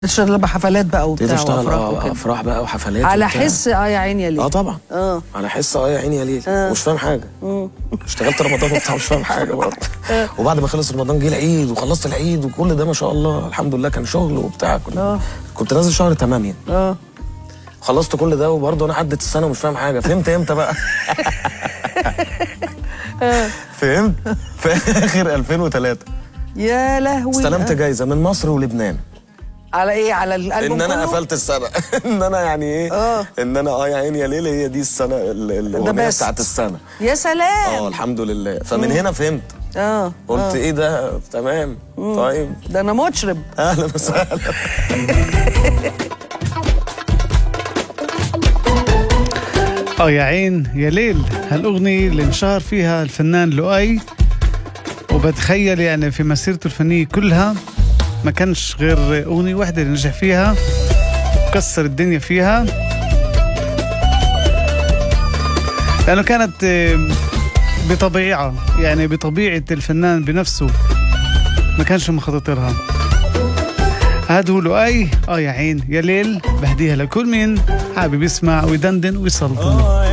تشتغل بحفلات بقى ابتديت وبتاع اشتغل وافراح اه وكده افراح بقى وحفلات على وبتاع. حس اه يا عيني يا ليه اه طبعا اه على حس اه يا عيني يا ليل مش فاهم حاجه اشتغلت رمضان وبتاع مش فاهم حاجه برضه وبعد ما خلص رمضان جه العيد وخلصت العيد وكل ده ما شاء الله الحمد لله كان شغل وبتاع كنت, آه. كنت نازل شهر 8 اه خلصت كل ده وبرضه انا عدت السنه ومش فاهم حاجه فهمت امتى بقى فهمت في اخر 2003 يا لهوي استلمت آه. جايزه من مصر ولبنان على ايه على الالبوم ان انا كله؟ قفلت السنه ان انا يعني ايه آه. ان انا اه يا عيني يا ليل هي دي السنه ال- الاغنيه best. بتاعت السنه يا اه سلام الحمد لله فمن هنا فهمت اه قلت آه. ايه ده تمام طيب ده انا مطرب اهلا وسهلا اه يا عين يا ليل هالأغنية اللي انشهر فيها الفنان لؤي وبتخيل يعني في مسيرته الفنية كلها ما كانش غير أغنية واحدة اللي نجح فيها كسر الدنيا فيها لأنه كانت آه، بطبيعة يعني بطبيعة الفنان بنفسه ما كانش مخطط هذا هو لؤي اه يا عين يا ليل بهديها لكل مين حابب يسمع ويدندن ويسلطن اه